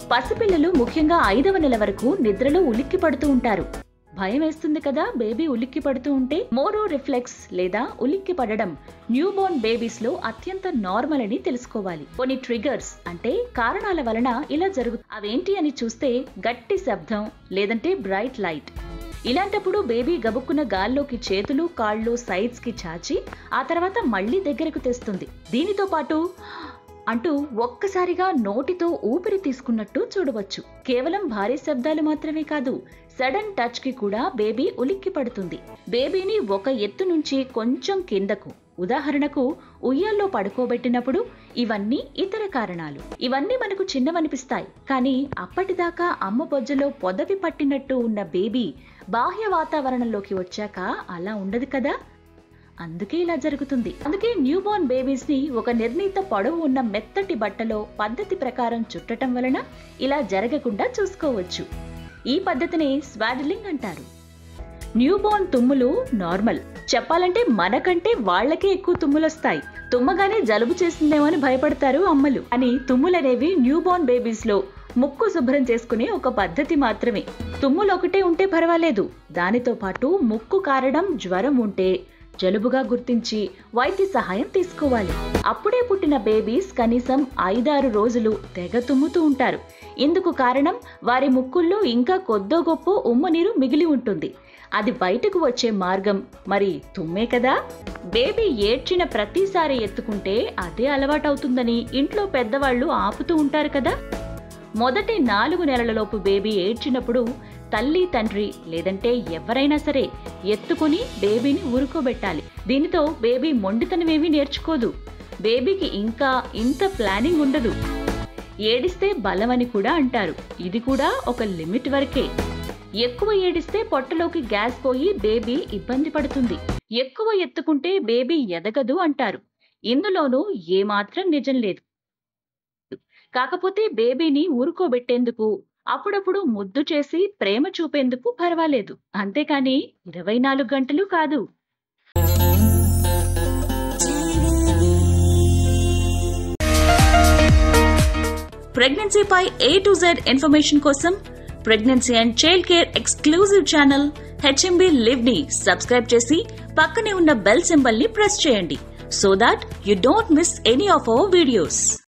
పసిపిల్లలు ముఖ్యంగా ఐదవ నెల వరకు నిద్రలో ఉలిక్కి పడుతూ ఉంటారు భయం వేస్తుంది కదా బేబీ ఉలిక్కి పడుతూ ఉంటే మోరో రిఫ్లెక్స్ లేదా ఉలిక్కి పడడం న్యూబోర్న్ బేబీస్ లో అత్యంత నార్మల్ అని తెలుసుకోవాలి కొన్ని ట్రిగర్స్ అంటే కారణాల వలన ఇలా జరుగు అవేంటి అని చూస్తే గట్టి శబ్దం లేదంటే బ్రైట్ లైట్ ఇలాంటప్పుడు బేబీ గబుక్కున గాల్లోకి చేతులు కాళ్ళు సైడ్స్ కి చాచి ఆ తర్వాత మళ్ళీ దగ్గరకు తెస్తుంది దీనితో పాటు అంటూ ఒక్కసారిగా నోటితో ఊపిరి తీసుకున్నట్టు చూడవచ్చు కేవలం భారీ శబ్దాలు మాత్రమే కాదు సడన్ టచ్ కి కూడా బేబీ ఉలిక్కి పడుతుంది బేబీని ఒక ఎత్తు నుంచి కొంచెం కిందకు ఉదాహరణకు ఉయ్యాల్లో పడుకోబెట్టినప్పుడు ఇవన్నీ ఇతర కారణాలు ఇవన్నీ మనకు చిన్నవనిపిస్తాయి కానీ అప్పటిదాకా అమ్మ బొజ్జలో పొదవి పట్టినట్టు ఉన్న బేబీ బాహ్య వాతావరణంలోకి వచ్చాక అలా ఉండదు కదా అందుకే ఇలా జరుగుతుంది అందుకే న్యూ బోర్న్ బేబీస్ ని ఒక నిర్ణీత పొడవు ఉన్న మెత్తటి బట్టలో పద్ధతి ప్రకారం చుట్టటం వలన ఇలా జరగకుండా చూసుకోవచ్చు ఈ పద్ధతిని స్వాడలింగ్ అంటారు న్యూ బోర్న్ తుమ్ములు నార్మల్ చెప్పాలంటే మనకంటే వాళ్ళకే ఎక్కువ తుమ్ములొస్తాయి తుమ్మగానే జలుబు చేసిందేమో అని భయపడతారు అమ్మలు అని తుమ్ములనేవి న్యూ బోర్న్ బేబీస్ లో ముక్కు శుభ్రం చేసుకునే ఒక పద్ధతి మాత్రమే తుమ్ములు ఒకటే ఉంటే పర్వాలేదు దానితో పాటు ముక్కు కారడం జ్వరం ఉంటే జలుబుగా గుర్తించి వైద్య సహాయం తీసుకోవాలి అప్పుడే పుట్టిన బేబీస్ కనీసం ఐదారు రోజులు తెగ తుమ్ముతూ ఉంటారు ఇందుకు కారణం వారి ముక్కుల్లో ఇంకా కొద్దో గొప్ప ఉమ్మ నీరు మిగిలి ఉంటుంది అది బయటకు వచ్చే మార్గం మరి తుమ్మే కదా బేబీ ఏడ్చిన ప్రతిసారి ఎత్తుకుంటే అదే అలవాటవుతుందని ఇంట్లో పెద్దవాళ్ళు ఆపుతూ ఉంటారు కదా మొదటి నాలుగు నెలలలోపు బేబీ ఏడ్చినప్పుడు తల్లి తండ్రి లేదంటే ఎవరైనా సరే ఎత్తుకుని బేబీని ఊరుకోబెట్టాలి దీనితో బేబీ మొండితనమేమీ నేర్చుకోదు బేబీకి ఇంకా ఇంత ప్లానింగ్ ఉండదు ఏడిస్తే బలమని కూడా అంటారు ఇది కూడా ఒక లిమిట్ వరకే ఎక్కువ ఏడిస్తే పొట్టలోకి గ్యాస్ పోయి బేబీ ఇబ్బంది పడుతుంది ఎక్కువ ఎత్తుకుంటే బేబీ ఎదగదు అంటారు ఇందులోనూ ఏమాత్రం నిజం లేదు కాకపోతే బేబీని ఊరుకోబెట్టేందుకు అప్పుడప్పుడు ముద్దు చేసి ప్రేమ చూపేందుకు పర్వాలేదు అంతేకాని ఇరవై నాలుగు గంటలు కాదు ప్రెగ్నెన్సీపై ఏ టు జెడ్ ఇన్ఫర్మేషన్ కోసం pregnancy and child care exclusive channel HMB live ని సబ్స్క్రైబ్ చేసి పక్కనే ఉన్న బెల్ సింబల్ ని ప్రెస్ చేయండి so that you don't miss any of our videos